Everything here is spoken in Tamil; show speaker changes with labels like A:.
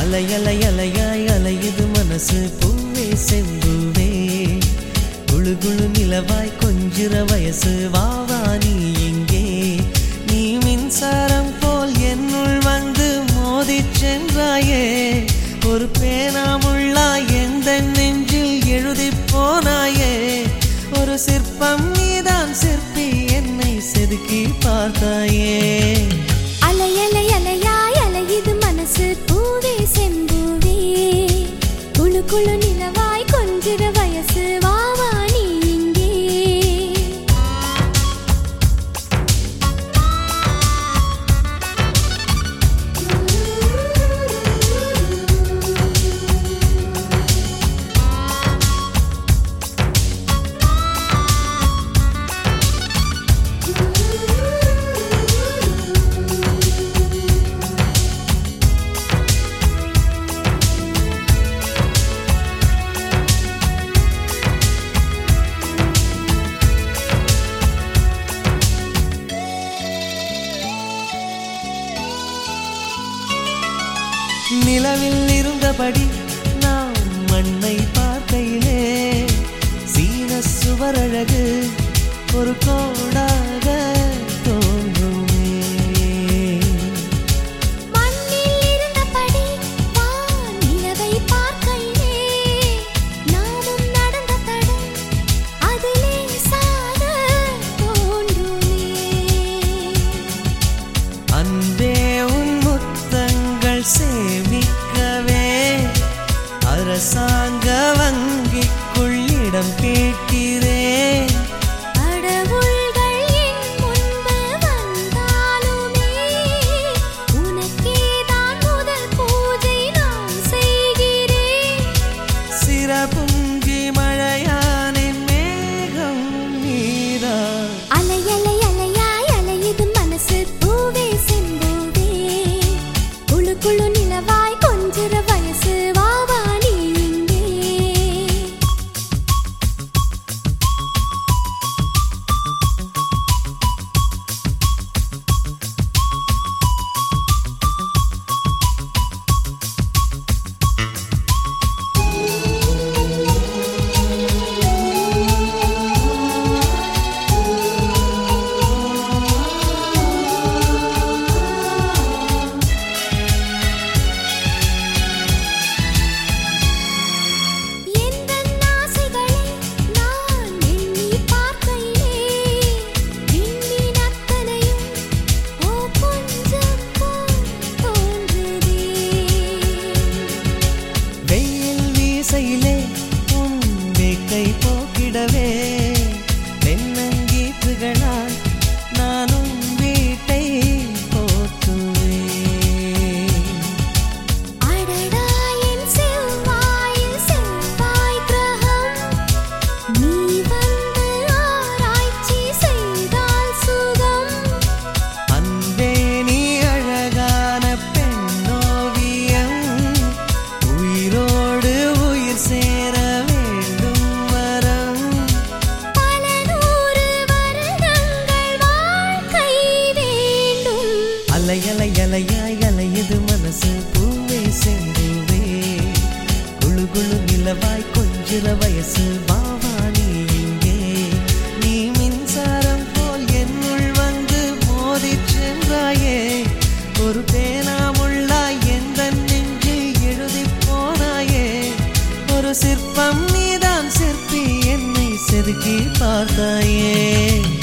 A: அலை அலை அலையாய் அலையுது மனசு பூவே செம்பூவே குழு குழு நிலவாய் கொஞ்சிற வயசு வாவா நீ இங்கே நீ மின்சாரம் போல் என்னுள் வந்து மோதிச் சென்றாயே ஒரு பேனாமுள்ளாய் எந்த நெஞ்சில் எழுதி போனாயே ஒரு சிற்பம் நீதான் சிற்பி என்னை செதுக்கி பார்த்தாயே
B: அலை அலை அலையாய் அலையுது மனசு பூவே செம்பூவே குழு குழு நிலவாய் கொஞ்சிற வயசு வாவா நீ இங்கே
A: நிலவில் இருந்தபடி நாம் மண்ணை பார்க்கையிலே சீன சுவரழகு ஒரு கோடாக தோன்றுமே
B: மண்ணில் இருந்தபடி வான் நிலவை பார்க்கையிலே நாமும் நடந்த தடம் அது லேசாக தோன்றுமே
A: அன்பே உன் முத்தங்கள் சேமிக்கவே அரசாங்க வங்கிக்குள் இடம் கேட்கிறேன்
B: கடவுள்கள் என் முன்பு வந்தாலுமே உனக்கேதான் முதல் பூஜை நான் செய்கிறேன்
A: சிறபுங்கி மழையானின் மேகம் நீதான்
B: அலை அலை அலையாய் அலையுது மனசு பூவே செம்பூவே குழு குழு நிலவாய் கொஞ்சிற வயசு வாவா நீ இங்கே எந்தன் ஆசைகளை நான் எண்ணி பார்க்கையிலே விண்மீன் அத்தனையும் ஓ கொஞ்சம் போல் தோன்றுதே
A: வெயில் வீசையிலே உன் வேக்கை போக்கிடவே தென்னங்கீற்றுகளால் நானும் வீட்டை போற்றுவேன்
B: அடடா என் செவ்வாயில் செவ்வாய் கிரகம் நீ வந்து ஆராய்ச்சி செய்தால் சுகம்
A: அன்பே நீ அழகான பெண்ணோவியம் உயிரோடு உயிர் சேர வேண்டும் வரம்
B: பல நூறு வருடங்கள் வாழ்க்கை வேண்டும்
A: அலை அலை அலையாய் அலையுது மனசு பூவே செம்பூவே குழு குழு நிலவாய் கொஞ்சிற வயசு பாவா நீ இங்கே நீ மின்சாரம் போல் என்னுள் வந்து மோதிச் சென்றாயே ஒரு பேனாமுள்ளாய் எந்த நெஞ்சில் எழுதி போனாயே ஒரு சிற்பம் நீதான் சிற்பி என்னை செதுக்கி பார்த்தாயே